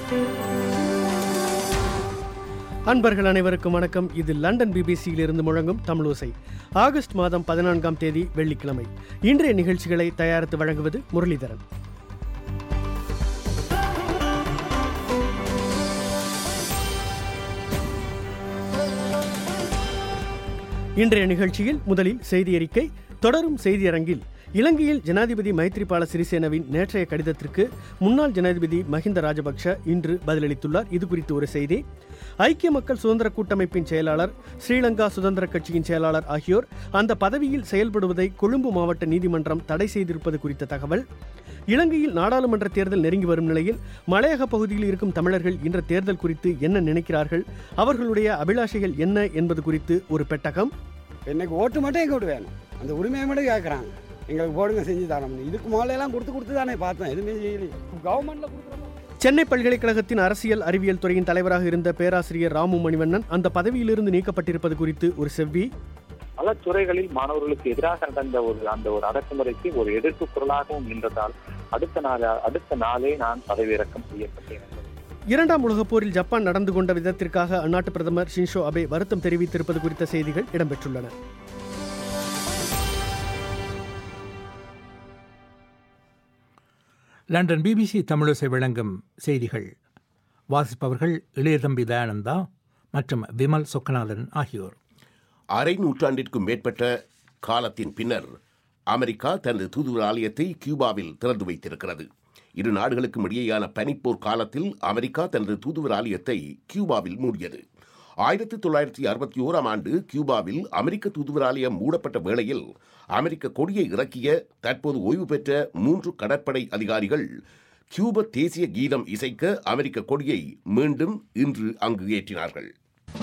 அன்பர்கள் அனைவருக்கும் வணக்கம் இது லண்டன் பிபிசியிலிருந்து முழங்கும் தமிழோசை ஆகஸ்ட் மாதம் பதினான்காம் தேதி வெள்ளிக்கிழமை இன்றைய நிகழ்ச்சிகளை தயாரித்து வழங்குவது முரளிதரன் இன்றைய நிகழ்ச்சியில் முதலில் செய்தி அறிக்கை தொடரும் செய்தியரங்கில் இலங்கையில் ஜனாதிபதி மைத்ரிபால சிறிசேனவின் நேற்றைய கடிதத்திற்கு முன்னாள் ஜனாதிபதி மஹிந்த ராஜபக்ஷ இன்று பதிலளித்துள்ளார் இது குறித்து ஒரு செய்தி ஐக்கிய மக்கள் சுதந்திர கூட்டமைப்பின் செயலாளர் ஸ்ரீலங்கா சுதந்திர கட்சியின் செயலாளர் ஆகியோர் அந்த பதவியில் செயல்படுவதை கொழும்பு மாவட்ட நீதிமன்றம் தடை செய்திருப்பது குறித்த தகவல் இலங்கையில் நாடாளுமன்ற தேர்தல் நெருங்கி வரும் நிலையில் மலையக பகுதியில் இருக்கும் தமிழர்கள் இந்த தேர்தல் குறித்து என்ன நினைக்கிறார்கள் அவர்களுடைய அபிலாஷைகள் என்ன என்பது குறித்து ஒரு பெட்டகம் இன்னைக்கு ஓட்டு மட்டும் எங்களுக்கு வேணும் அந்த உரிமையை மட்டும் கேட்குறாங்க எங்களுக்கு போடுங்க செஞ்சு தரோம் இதுக்கு முதல்லலாம் கொடுத்து கொடுத்து தானே பார்த்தோம் எதுவுமே செய்யலையே கவர்மெண்ட்டில் கொடுக்குறோம் சென்னை பல்கலைக்கழகத்தின் அரசியல் அறிவியல் துறையின் தலைவராக இருந்த பேராசிரியர் ராமு மணிவண்ணன் அந்த பதவியிலிருந்து நீக்கப்பட்டிருப்பது குறித்து ஒரு செவ்வி பல துறைகளில் மாணவர்களுக்கு எதிராக நடந்த ஒரு அந்த ஒரு அடக்குமுறைக்கு ஒரு எதிர்ப்பு குரலாகவும் நின்றதால் அடுத்த நாள் அடுத்த நாளே நான் பதவியிறக்கம் செய்யப்பட்டேன் என்பது இரண்டாம் உலகப் போரில் ஜப்பான் நடந்து கொண்ட விதத்திற்காக அந்நாட்டு பிரதமர் ஷின்ஷோ அபே வருத்தம் தெரிவித்திருப்பது குறித்த செய்திகள் இடம்பெற்றுள்ளன லண்டன் பிபிசி தமிழிசை வழங்கும் செய்திகள் வாசிப்பவர்கள் இளையதம்பி தயானந்தா மற்றும் விமல் சொக்கநாதன் ஆகியோர் அரை நூற்றாண்டிற்கும் மேற்பட்ட காலத்தின் பின்னர் அமெரிக்கா தனது தூதுவர் ஆலயத்தை கியூபாவில் திறந்து வைத்திருக்கிறது இரு நாடுகளுக்கும் இடையேயான பனிப்போர் காலத்தில் அமெரிக்கா தனது தூதுவர் ஆலயத்தை கியூபாவில் மூடியது ஆயிரத்தி தொள்ளாயிரத்தி அறுபத்தி ஓராம் ஆண்டு கியூபாவில் அமெரிக்க தூதுவர் ஆலயம் மூடப்பட்ட வேளையில் அமெரிக்க கொடியை இறக்கிய தற்போது ஓய்வு பெற்ற மூன்று கடற்படை அதிகாரிகள் கியூப தேசிய கீதம் இசைக்க அமெரிக்க கொடியை மீண்டும் இன்று அங்கு ஏற்றினார்கள்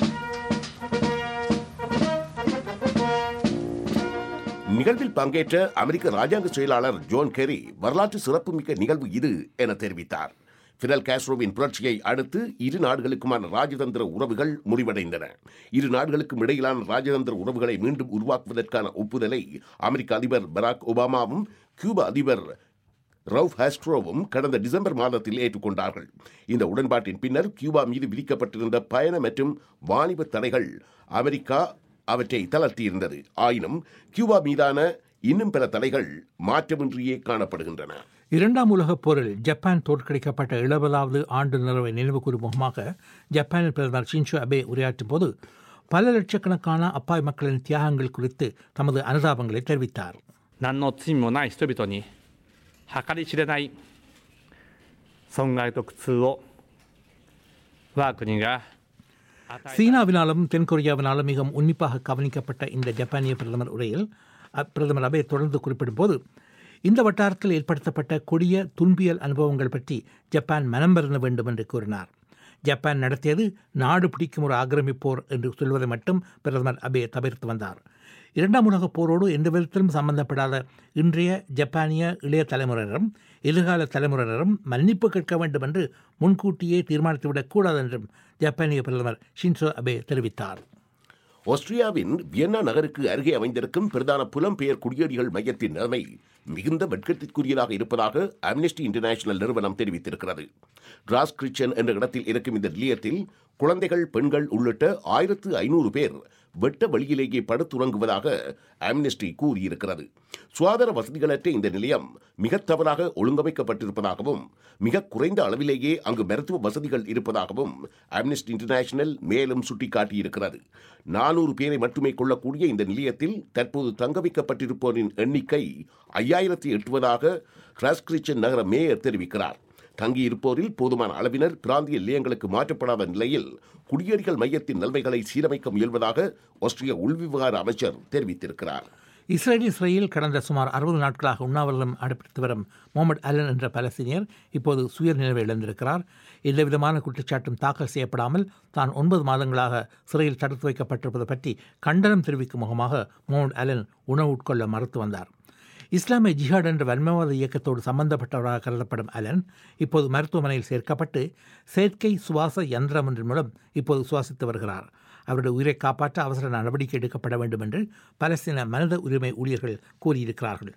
நிகழ்வில் பங்கேற்ற அமெரிக்க ராஜாங்க செயலாளர் ஜோன் கெரி வரலாற்று சிறப்புமிக்க நிகழ்வு இது என தெரிவித்தார் ஃபிடல் காஸ்ட்ரோவின் புரட்சியை அடுத்து இரு நாடுகளுக்குமான ராஜதந்திர உறவுகள் முடிவடைந்தன இரு நாடுகளுக்கும் இடையிலான ராஜதந்திர உறவுகளை மீண்டும் உருவாக்குவதற்கான ஒப்புதலை அமெரிக்க அதிபர் பராக் ஒபாமாவும் கியூபா அதிபர் ரவுஃப் ஹாஸ்ட்ரோவும் கடந்த டிசம்பர் மாதத்தில் ஏற்றுக்கொண்டார்கள் இந்த உடன்பாட்டின் பின்னர் கியூபா மீது விதிக்கப்பட்டிருந்த பயண மற்றும் வாணிப தடைகள் அமெரிக்கா அவற்றை தளர்த்தியிருந்தது ஆயினும் கியூபா மீதான இன்னும் பிற தடைகள் மாற்றமின்றியே காணப்படுகின்றன இரண்டாம் உலகப் போரில் ஜப்பான் தோற்கடிக்கப்பட்ட எழுபதாவது ஆண்டு நிறைவை நினைவுகூரும் முகமாக ஜப்பானின் பிரதமர் ஷின்ஷோ அபே உரையாற்றும் போது பல லட்சக்கணக்கான அப்பாவி மக்களின் தியாகங்கள் குறித்து தமது அனுதாபங்களை தெரிவித்தார் 何の罪もない人々に計り知れない損害と苦痛を我が国が与えた சீனாவினாலும் தென்கொரியாவினாலும் மிகவும் உன்னிப்பாக கவனிக்கப்பட்ட இந்த ஜப்பானிய பிரதமர் உரையில் அ- பிரதமர் அபே தொடர்ந்து குறிப்பிடும்போது இந்த வட்டாரத்தில் ஏற்படுத்தப்பட்ட கொடிய துன்பியல் அனுபவங்கள் பற்றி ஜப்பான் மனம் பெறன வேண்டும் என்று கூறினார் ஜப்பான் நடத்தியது நாடு பிடிக்கும் ஒரு ஆக்கிரமிப்போர் என்று சொல்வதை மட்டும் பிரதமர் அபே தவிர்த்து வந்தார் இரண்டாம் உலகப் போரோடு எந்த விதத்திலும் சம்பந்தப்படாத இன்றைய ஜப்பானிய இளைய தலைமுறையினரும் எதிர்கால தலைமுறையினரும் மன்னிப்பு கேட்க வேண்டும் என்று முன்கூட்டியே தீர்மானித்துவிடக் கூடாது என்றும் ஜப்பானிய பிரதமர் ஷின்சோ அபே தெரிவித்தார் ஆஸ்திரியாவின் வியன்னா நகருக்கு அருகே அமைந்திருக்கும் பிரதான புலம்பெயர் குடியேறிகள் மையத்தின் நிலைமை மிகுந்த வெட்கத்திற்குரியதாக இருப்பதாக அம்னெஸ்டி இன்டர்நேஷனல் நிறுவனம் தெரிவித்திருக்கிறது டிராஸ் கிரிச்சன் என்ற இடத்தில் இருக்கும் இந்த நிலையத்தில் குழந்தைகள் பெண்கள் உள்ளிட்ட ஆயிரத்து ஐநூறு பேர் வெட்ட வழியிலேயே படுத்துறங்குவதாக அம்னெஸ்டி கூறியிருக்கிறது சுகாதார வசதிகளற்ற இந்த நிலையம் மிக தவறாக ஒழுங்கமைக்கப்பட்டிருப்பதாகவும் மிக குறைந்த அளவிலேயே அங்கு மருத்துவ வசதிகள் இருப்பதாகவும் அம்னெஸ்டி இன்டர்நேஷனல் மேலும் சுட்டிக்காட்டியிருக்கிறது நானூறு பேரை மட்டுமே கொள்ளக்கூடிய இந்த நிலையத்தில் தற்போது தங்க வைக்கப்பட்டிருப்போரின் எண்ணிக்கை ஐயாயிரத்தி எட்டுவதாக கிராஸ்கிரிச்சன் நகர மேயர் தெரிவிக்கிறார் தங்கியிருப்போரில் போதுமான அளவினர் பிராந்திய நிலையங்களுக்கு மாற்றப்படாத நிலையில் குடியேறிகள் மையத்தின் நன்மைகளை சீரமைக்க முயல்வதாக ஆஸ்திரிய உள்விவகார அமைச்சர் தெரிவித்திருக்கிறார் இஸ்ரேலில் சிறையில் கடந்த சுமார் அறுபது நாட்களாக உண்ணாவிரதம் அடுப்பித்து வரும் முகமது அலன் என்ற பலஸ்தீனியர் இப்போது சுயநினைவை இழந்திருக்கிறார் எந்தவிதமான குற்றச்சாட்டும் தாக்கல் செய்யப்படாமல் தான் ஒன்பது மாதங்களாக சிறையில் தடுத்து வைக்கப்பட்டிருப்பது பற்றி கண்டனம் தெரிவிக்கும் முகமாக முகமது அலன் உணவு உட்கொள்ள மறுத்து வந்தார் இஸ்லாமிய ஜிஹாட் என்ற வன்மவாத இயக்கத்தோடு சம்பந்தப்பட்டவராக கருதப்படும் அலன் இப்போது மருத்துவமனையில் சேர்க்கப்பட்டு செயற்கை சுவாச யந்திரம் ஒன்றின் மூலம் இப்போது சுவாசித்து வருகிறார் அவருடைய உயிரை காப்பாற்ற அவசர நடவடிக்கை எடுக்கப்பட வேண்டும் என்று பலஸ்தீன மனித உரிமை ஊழியர்கள் கூறியிருக்கிறார்கள்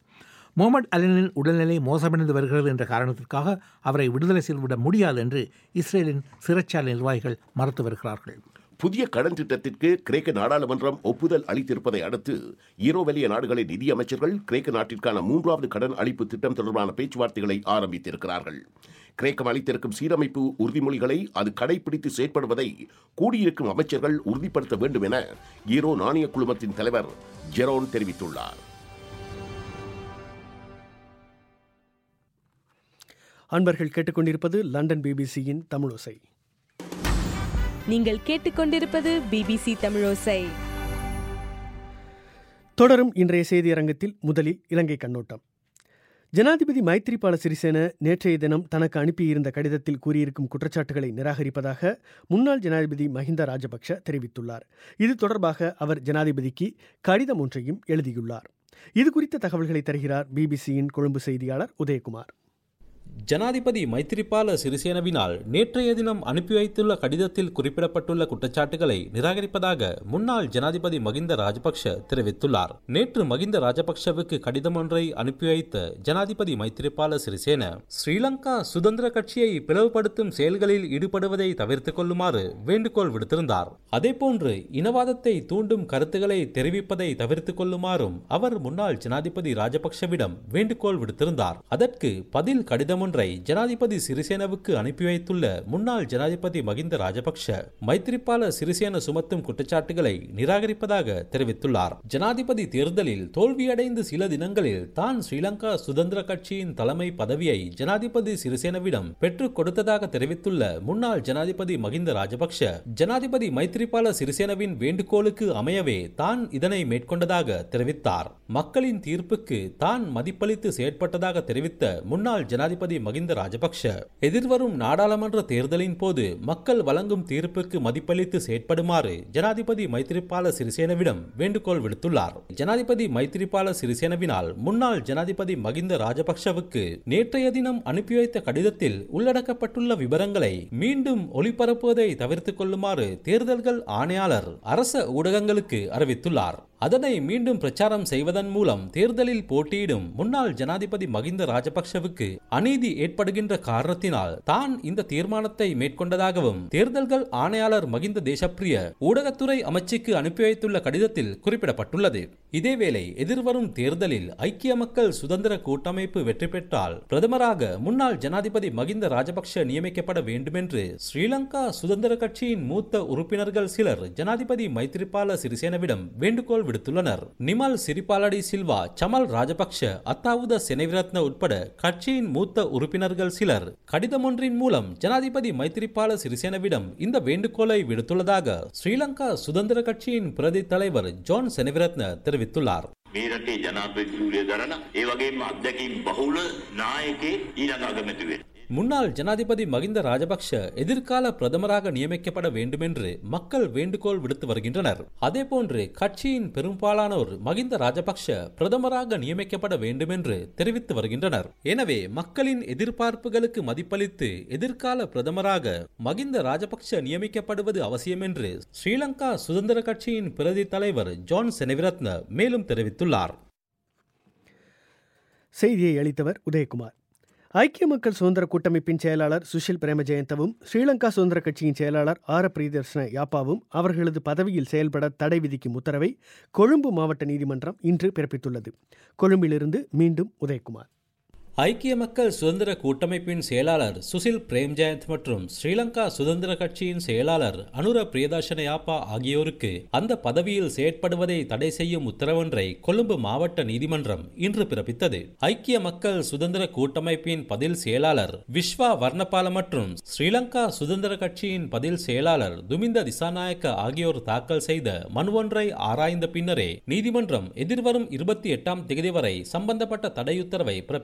முகமது அலினின் உடல்நிலை மோசமடைந்து வருகிறது என்ற காரணத்திற்காக அவரை விடுதலை செய்துவிட முடியாது என்று இஸ்ரேலின் சிறைச்சாலை நிர்வாகிகள் மறுத்து வருகிறார்கள் புதிய கடன் திட்டத்திற்கு கிரேக்க நாடாளுமன்றம் ஒப்புதல் அளித்திருப்பதை அடுத்து ஈரோ வலிய நாடுகளின் நிதி அமைச்சர்கள் கிரேக்க நாட்டிற்கான மூன்றாவது கடன் அளிப்பு திட்டம் தொடர்பான பேச்சுவார்த்தைகளை ஆரம்பித்திருக்கிறார்கள் கிரேக்கம் அளித்திருக்கும் சீரமைப்பு உறுதிமொழிகளை அது கடைபிடித்து செயற்படுவதை கூடியிருக்கும் அமைச்சர்கள் உறுதிப்படுத்த வேண்டும் என ஈரோ நாணய குழுமத்தின் தலைவர் ஜெரோன் தெரிவித்துள்ளார் அன்பர்கள் கேட்டுக்கொண்டிருப்பது லண்டன் பிபிசியின் தமிழோசை நீங்கள் கேட்டுக்கொண்டிருப்பது பிபிசி தமிழோசை தொடரும் இன்றைய செய்தியரங்கத்தில் முதலில் இலங்கை கண்ணோட்டம் ஜனாதிபதி மைத்ரிபால சிறிசேன நேற்றைய தினம் தனக்கு அனுப்பியிருந்த கடிதத்தில் கூறியிருக்கும் குற்றச்சாட்டுகளை நிராகரிப்பதாக முன்னாள் ஜனாதிபதி மஹிந்த ராஜபக்ஷ தெரிவித்துள்ளார் இது தொடர்பாக அவர் ஜனாதிபதிக்கு கடிதம் ஒன்றையும் எழுதியுள்ளார் இது குறித்த தகவல்களை தருகிறார் பிபிசியின் கொழும்பு செய்தியாளர் உதயகுமார் ஜனாதிபதி மைத்திரிபால சிறிசேனவினால் நேற்றைய தினம் அனுப்பி வைத்துள்ள கடிதத்தில் குறிப்பிடப்பட்டுள்ள குற்றச்சாட்டுகளை நிராகரிப்பதாக முன்னாள் ஜனாதிபதி மகிந்த ராஜபக்ஷ தெரிவித்துள்ளார் நேற்று மகிந்த ராஜபக்ஷவுக்கு கடிதம் ஒன்றை அனுப்பி வைத்த ஜனாதிபதி மைத்திரிபால சிறிசேன ஸ்ரீலங்கா சுதந்திர கட்சியை பிளவுபடுத்தும் செயல்களில் ஈடுபடுவதை தவிர்த்துக் கொள்ளுமாறு வேண்டுகோள் விடுத்திருந்தார் அதேபோன்று இனவாதத்தை தூண்டும் கருத்துக்களை தெரிவிப்பதை தவிர்த்துக் கொள்ளுமாறும் அவர் முன்னாள் ஜனாதிபதி ராஜபக்ஷவிடம் வேண்டுகோள் விடுத்திருந்தார் அதற்கு பதில் கடிதம் ஒன்றை ஜனாதிபதி சிறிசேனவுக்கு அனுப்பி வைத்துள்ள முன்னாள் ஜனாதிபதி மகிந்த ராஜபக்ஷ மைத்திரிபால சிறிசேன சுமத்தும் குற்றச்சாட்டுகளை நிராகரிப்பதாக தெரிவித்துள்ளார் ஜனாதிபதி தேர்தலில் தோல்வியடைந்து சில தினங்களில் தான் ஸ்ரீலங்கா சுதந்திர கட்சியின் தலைமை பதவியை ஜனாதிபதி சிறிசேனவிடம் பெற்றுக் கொடுத்ததாக தெரிவித்துள்ள முன்னாள் ஜனாதிபதி மகிந்த ராஜபக்ஷ ஜனாதிபதி மைத்திரிபால சிறிசேனவின் வேண்டுகோளுக்கு அமையவே தான் இதனை மேற்கொண்டதாக தெரிவித்தார் மக்களின் தீர்ப்புக்கு தான் மதிப்பளித்து செயற்பட்டதாக தெரிவித்த முன்னாள் ஜனாதிபதி மகிந்த ராஜபக்ஷ எதிர்வரும் நாடாளுமன்ற தேர்தலின் போது மக்கள் வழங்கும் தீர்ப்புக்கு மதிப்பளித்து செயற்படுமாறு ஜனாதிபதி மைத்திரிபால சிறிசேனவிடம் வேண்டுகோள் விடுத்துள்ளார் ஜனாதிபதி மைத்திரிபால சிறிசேனவினால் முன்னாள் ஜனாதிபதி மகிந்த ராஜபக்ஷவுக்கு நேற்றைய தினம் அனுப்பி வைத்த கடிதத்தில் உள்ளடக்கப்பட்டுள்ள விவரங்களை மீண்டும் ஒளிபரப்புவதை தவிர்த்துக் கொள்ளுமாறு தேர்தல்கள் ஆணையாளர் அரச ஊடகங்களுக்கு அறிவித்துள்ளார் அதனை மீண்டும் பிரச்சாரம் செய்வதன் மூலம் தேர்தலில் போட்டியிடும் முன்னாள் ஜனாதிபதி மகிந்த ராஜபக்ஷவுக்கு அநீதி ஏற்படுகின்ற காரணத்தினால் தான் இந்த தீர்மானத்தை மேற்கொண்டதாகவும் தேர்தல்கள் ஆணையாளர் மகிந்த தேசப்பிரிய ஊடகத்துறை அமைச்சுக்கு அனுப்பி வைத்துள்ள கடிதத்தில் குறிப்பிடப்பட்டுள்ளது இதேவேளை எதிர்வரும் தேர்தலில் ஐக்கிய மக்கள் சுதந்திர கூட்டமைப்பு வெற்றி பெற்றால் பிரதமராக முன்னாள் ஜனாதிபதி மகிந்த ராஜபக்ஷ நியமிக்கப்பட வேண்டுமென்று ஸ்ரீலங்கா சுதந்திர கட்சியின் மூத்த உறுப்பினர்கள் சிலர் ஜனாதிபதி மைத்திரிபால சிறிசேனவிடம் வேண்டுகோள் விடுத்துள்ளனர் நிமல் சிரிபாலடி சில்வா சமல் ராஜபக்ஷ அத்தாவுத செனவிரத்ன உட்பட கட்சியின் மூத்த உறுப்பினர்கள் சிலர் கடிதம் ஒன்றின் மூலம் ஜனாதிபதி மைத்திரிபால சிறிசேனவிடம் இந்த வேண்டுகோளை விடுத்துள்ளதாக ஸ்ரீலங்கா சுதந்திர கட்சியின் பிரதி தலைவர் ஜான் செனவிரத்ன தெரிவித்துள்ளார் මේ රටේ ජනාධිපතිතුලිය දරන ඒ වගේම අත්දැකීම් බහුල නායකේ ඊළඟ අගමැතිවෙන. முன்னாள் ஜனாதிபதி மகிந்த ராஜபக்ஷ எதிர்கால பிரதமராக நியமிக்கப்பட வேண்டுமென்று மக்கள் வேண்டுகோள் விடுத்து வருகின்றனர் அதேபோன்று கட்சியின் பெரும்பாலானோர் மகிந்த ராஜபக்ஷ பிரதமராக நியமிக்கப்பட வேண்டுமென்று தெரிவித்து வருகின்றனர் எனவே மக்களின் எதிர்பார்ப்புகளுக்கு மதிப்பளித்து எதிர்கால பிரதமராக மகிந்த ராஜபக்ஷ நியமிக்கப்படுவது அவசியம் என்று ஸ்ரீலங்கா சுதந்திர கட்சியின் பிரதி தலைவர் ஜான் செனவிரத்ன மேலும் தெரிவித்துள்ளார் செய்தியை அளித்தவர் உதயகுமார் ஐக்கிய மக்கள் சுதந்திர கூட்டமைப்பின் செயலாளர் சுஷில் பிரேமஜெயந்தவும் ஸ்ரீலங்கா சுதந்திர கட்சியின் செயலாளர் ஆர பிரியதர்ஷன யாப்பாவும் அவர்களது பதவியில் செயல்பட தடை விதிக்கும் உத்தரவை கொழும்பு மாவட்ட நீதிமன்றம் இன்று பிறப்பித்துள்ளது கொழும்பிலிருந்து மீண்டும் உதயகுமார் ஐக்கிய மக்கள் சுதந்திர கூட்டமைப்பின் செயலாளர் சுசில் பிரேம்ஜயந்த் மற்றும் ஸ்ரீலங்கா சுதந்திர கட்சியின் செயலாளர் அனுர பிரியதர்ஷன யாப்பா ஆகியோருக்கு அந்த பதவியில் செயற்படுவதை தடை செய்யும் உத்தரவொன்றை கொழும்பு மாவட்ட நீதிமன்றம் இன்று பிறப்பித்தது ஐக்கிய மக்கள் சுதந்திர கூட்டமைப்பின் பதில் செயலாளர் விஸ்வா வர்ணபால மற்றும் ஸ்ரீலங்கா சுதந்திர கட்சியின் பதில் செயலாளர் துமிந்த திசாநாயக்க ஆகியோர் தாக்கல் செய்த மனு ஒன்றை ஆராய்ந்த பின்னரே நீதிமன்றம் எதிர்வரும் இருபத்தி எட்டாம் தேதி வரை சம்பந்தப்பட்ட தடையுத்தரவை பிறப்பித்தது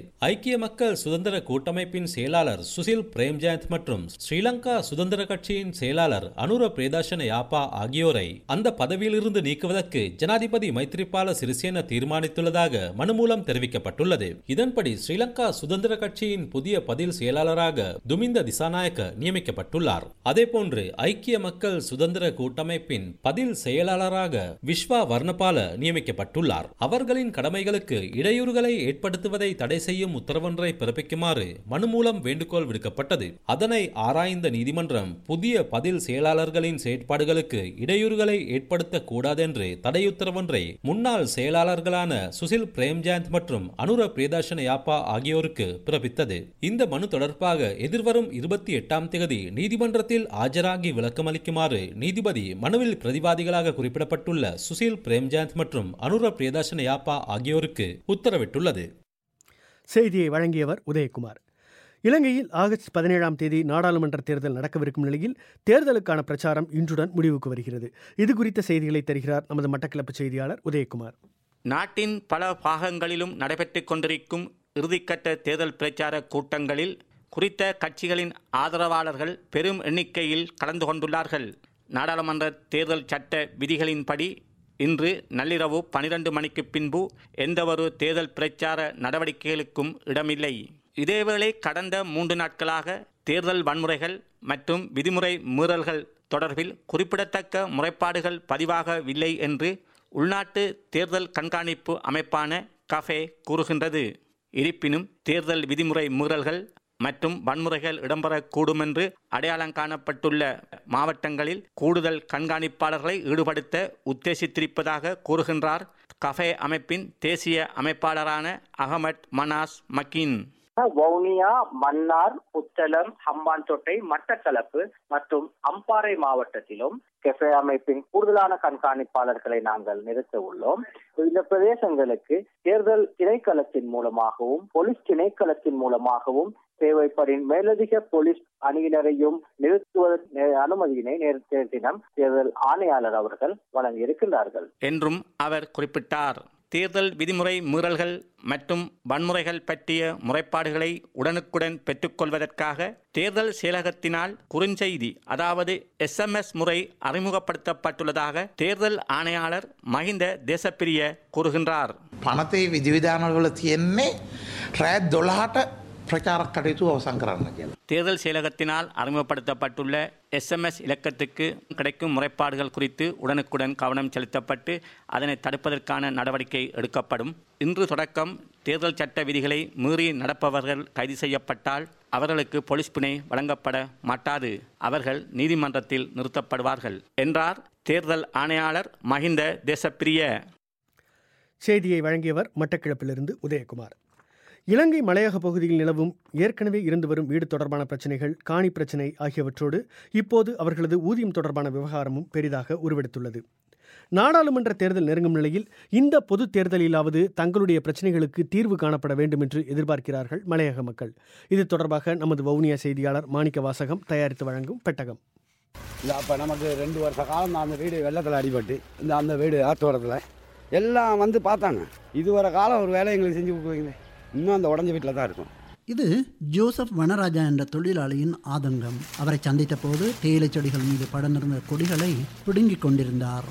ஐக்கிய மக்கள் சுதந்திர கூட்டமைப்பின் செயலாளர் சுசில் பிரேம்ஜயந்த் மற்றும் ஸ்ரீலங்கா சுதந்திர கட்சியின் செயலாளர் அனுர பிரேதாசன யாப்பா ஆகியோரை அந்த பதவியிலிருந்து நீக்குவதற்கு ஜனாதிபதி மைத்ரிபால சிறிசேன தீர்மானித்துள்ளதாக மனு மூலம் தெரிவிக்கப்பட்டுள்ளது இதன்படி ஸ்ரீலங்கா சுதந்திர கட்சியின் புதிய பதில் செயலாளராக துமிந்த திசாநாயக்க நியமிக்கப்பட்டுள்ளார் அதேபோன்று ஐக்கிய மக்கள் சுதந்திர கூட்டமைப்பின் பதில் செயலாளராக விஸ்வா வர்ணபால நியமிக்கப்பட்டுள்ளார் அவர்களின் கடமைகளுக்கு இடையூறுகளை ஏற்படுத்துவதை தடை செய்யும் உத்தரவொன்றை பிறப்பிக்குமாறு மனு மூலம் வேண்டுகோள் விடுக்கப்பட்டது அதனை ஆராய்ந்த நீதிமன்றம் புதிய பதில் செயலாளர்களின் செயற்பாடுகளுக்கு இடையூறுகளை ஏற்படுத்தக் கூடாதென்று தடையுத்தரவொன்றை முன்னாள் செயலாளர்களான சுசில் பிரேம்ஜயந்த் மற்றும் அனுர பிரியதர்ஷன யாப்பா ஆகியோருக்கு பிறப்பித்தது இந்த மனு தொடர்பாக எதிர்வரும் இருபத்தி எட்டாம் தேதி நீதிமன்றத்தில் ஆஜராகி விளக்கமளிக்குமாறு நீதிபதி மனுவில் பிரதிவாதிகளாக குறிப்பிடப்பட்டுள்ள சுசில் பிரேம்ஜயந்த் மற்றும் அனுர பிரியதர்ஷன யாப்பா ஆகியோருக்கு உத்தரவிட்டுள்ளது செய்தியை வழங்கியவர் உதயகுமார் இலங்கையில் ஆகஸ்ட் பதினேழாம் தேதி நாடாளுமன்ற தேர்தல் நடக்கவிருக்கும் நிலையில் தேர்தலுக்கான பிரச்சாரம் இன்றுடன் முடிவுக்கு வருகிறது இது குறித்த செய்திகளை தருகிறார் நமது மட்டக்களப்பு செய்தியாளர் உதயகுமார் நாட்டின் பல பாகங்களிலும் நடைபெற்றுக் கொண்டிருக்கும் இறுதிக்கட்ட தேர்தல் பிரச்சார கூட்டங்களில் குறித்த கட்சிகளின் ஆதரவாளர்கள் பெரும் எண்ணிக்கையில் கலந்து கொண்டுள்ளார்கள் நாடாளுமன்ற தேர்தல் சட்ட விதிகளின்படி இன்று நள்ளிரவு பனிரெண்டு மணிக்கு பின்பு எந்தவொரு தேர்தல் பிரச்சார நடவடிக்கைகளுக்கும் இடமில்லை இதேவேளை கடந்த மூன்று நாட்களாக தேர்தல் வன்முறைகள் மற்றும் விதிமுறை மீறல்கள் தொடர்பில் குறிப்பிடத்தக்க முறைப்பாடுகள் பதிவாகவில்லை என்று உள்நாட்டு தேர்தல் கண்காணிப்பு அமைப்பான கஃபே கூறுகின்றது இருப்பினும் தேர்தல் விதிமுறை மீறல்கள் மற்றும் வன்முறைகள் இடம்பெறக்கூடும் என்று அடையாளம் காணப்பட்டுள்ள மாவட்டங்களில் கூடுதல் கண்காணிப்பாளர்களை ஈடுபடுத்த உத்தேசித்திருப்பதாக கூறுகின்றார் கஃபே அமைப்பின் தேசிய அமைப்பாளரான அகமட் மனாஸ் மக்கின் வவுனியா மன்னார் புத்தளம் ஹம்பாந்தோட்டை மட்டக்களப்பு மற்றும் அம்பாறை மாவட்டத்திலும் கெஃபே அமைப்பின் கூடுதலான கண்காணிப்பாளர்களை நாங்கள் நிறுத்த உள்ளோம் இந்த பிரதேசங்களுக்கு தேர்தல் திணைக்களத்தின் மூலமாகவும் போலீஸ் திணைக்களத்தின் மூலமாகவும் தேவைப்படின் மேலதிக போலீஸ் அணியினரையும் நிறுத்துவதற்கு அனுமதியினை நேற்றைய தினம் தேர்தல் ஆணையாளர் அவர்கள் வழங்கியிருக்கின்றார்கள் என்றும் அவர் குறிப்பிட்டார் தேர்தல் விதிமுறை மீறல்கள் மற்றும் வன்முறைகள் பற்றிய முறைப்பாடுகளை உடனுக்குடன் பெற்றுக்கொள்வதற்காக தேர்தல் செயலகத்தினால் குறுஞ்செய்தி அதாவது எஸ்எம்எஸ் முறை அறிமுகப்படுத்தப்பட்டுள்ளதாக தேர்தல் ஆணையாளர் மஹிந்த தேசப்பிரிய கூறுகின்றார் පනතේ විධවිධානවල තියෙන්නේ රෑත් දොළහට ප්‍රචාරක් කටයුතු අවසං කරන්න කියලා. தேர்தல் செயலகத்தினால் அறிமுகப்படுத்தப்பட்டுள்ள எஸ்எம்எஸ் இலக்கத்துக்கு கிடைக்கும் முறைப்பாடுகள் குறித்து உடனுக்குடன் கவனம் செலுத்தப்பட்டு அதனை தடுப்பதற்கான நடவடிக்கை எடுக்கப்படும் இன்று தொடக்கம் தேர்தல் சட்ட விதிகளை மீறி நடப்பவர்கள் கைது செய்யப்பட்டால் அவர்களுக்கு போலீஸ் பிணை வழங்கப்பட மாட்டாது அவர்கள் நீதிமன்றத்தில் நிறுத்தப்படுவார்கள் என்றார் தேர்தல் ஆணையாளர் மஹிந்த தேசப்பிரிய செய்தியை வழங்கியவர் மட்டக்கிழப்பிலிருந்து உதயகுமார் இலங்கை மலையக பகுதியில் நிலவும் ஏற்கனவே இருந்து வரும் வீடு தொடர்பான பிரச்சினைகள் காணி பிரச்சினை ஆகியவற்றோடு இப்போது அவர்களது ஊதியம் தொடர்பான விவகாரமும் பெரிதாக உருவெடுத்துள்ளது நாடாளுமன்ற தேர்தல் நெருங்கும் நிலையில் இந்த பொது தேர்தலிலாவது தங்களுடைய பிரச்சனைகளுக்கு தீர்வு காணப்பட வேண்டும் என்று எதிர்பார்க்கிறார்கள் மலையக மக்கள் இது தொடர்பாக நமது வவுனியா செய்தியாளர் மாணிக்க வாசகம் தயாரித்து வழங்கும் பெட்டகம் இல்லை அப்போ நமக்கு ரெண்டு வருஷ காலம் தான் அந்த வீடு வெள்ளத்தில் அடிபட்டு இந்த அந்த வீடு ஆத்தோரத்தில் எல்லாம் வந்து பார்த்தாங்க இதுவரை காலம் ஒரு வேலை எங்களுக்கு செஞ்சு கொடுக்குறீங்களே இன்னும் அந்த உடஞ்ச வீட்டில் தான் இருக்கும் இது ஜோசப் வனராஜா என்ற தொழிலாளியின் ஆதங்கம் அவரை சந்தித்த போது தேயிலை செடிகள் மீது படர்ந்திருந்த கொடிகளை பிடுங்கிக் கொண்டிருந்தார்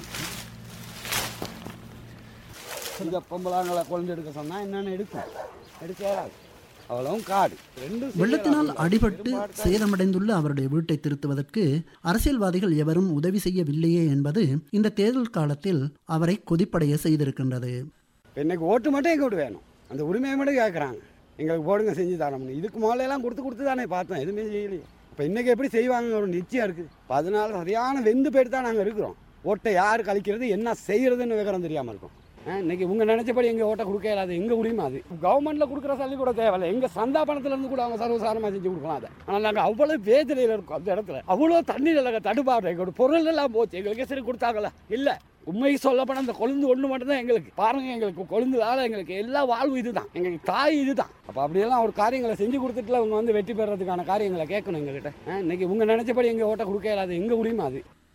இந்த பொம்பளாங்களை கொண்டு எடுக்க சொன்னால் என்னென்ன எடுக்கும் எடுக்க இயலாது அவ்வளவும் காடு ரெண்டு வெள்ளத்தினால் அடிபட்டு சேதமடைந்துள்ள அவருடைய வீட்டை திருத்துவதற்கு அரசியல்வாதிகள் எவரும் உதவி செய்யவில்லையே என்பது இந்த தேர்தல் காலத்தில் அவரை கொதிப்படைய செய்திருக்கின்றது இன்னைக்கு ஓட்டு மட்டும் எங்களுக்கு வேணும் அந்த உரிமையை மட்டும் கேட்குறாங்க எங்களுக்கு போடுங்க செஞ்சு தரோம்னு இதுக்கு முதல்லலாம் கொடுத்து கொடுத்து தானே பார்த்தோம் எதுவுமே செய்யலையே இப்போ இன்றைக்கி எப்படி செய்வாங்க ஒரு நிச்சயம் இருக்குது அதனால சரியான வெந்து போயிட்டு தான் நாங்கள் இருக்கிறோம் ஓட்டை யார் கழிக்கிறது என்ன செய்கிறதுன்னு விவரம் தெரியாமல் இருக்கும் இன்னைக்கு உங்க நினைச்சபடி எங்க ஓட்ட கொடுக்க இயலாது எங்க உரிமை அது கவர்மெண்ட்ல கொடுக்குற சல்லி கூட தேவையில்லை எங்க சந்தா பணத்துல இருந்து கூட அவங்க சர்வசாரமா செஞ்சு கொடுக்கலாம் அதை ஆனால் நாங்கள் அவ்வளவு வேதனையில் இருக்கோம் அந்த இடத்துல அவ்வளோ தண்ணீர் இல்லை தடுப்பாடு எங்களோட பொருள் எல்லாம் போச்சு எங்களுக்கு சரி கொடுத்தாங்களா இல்லை உண்மை சொல்லப்பட அந்த கொழுந்து ஒன்று மட்டும்தான் எங்களுக்கு பாருங்க எங்களுக்கு கொழுந்துனால எங்களுக்கு எல்லா வாழ்வு இதுதான் எங்களுக்கு தாய் இதுதான் அப்போ அப்படியெல்லாம் ஒரு காரியங்களை செஞ்சு கொடுத்துட்டுல அவங்க வந்து வெற்றி பெறதுக்கான காரியங்களை கேட்கணும் எங்ககிட்ட இன்னைக்கு உங்க நினைச்சபடி எங்க ஓட்ட கொடுக்க இயலாது எங்க உரிமை அது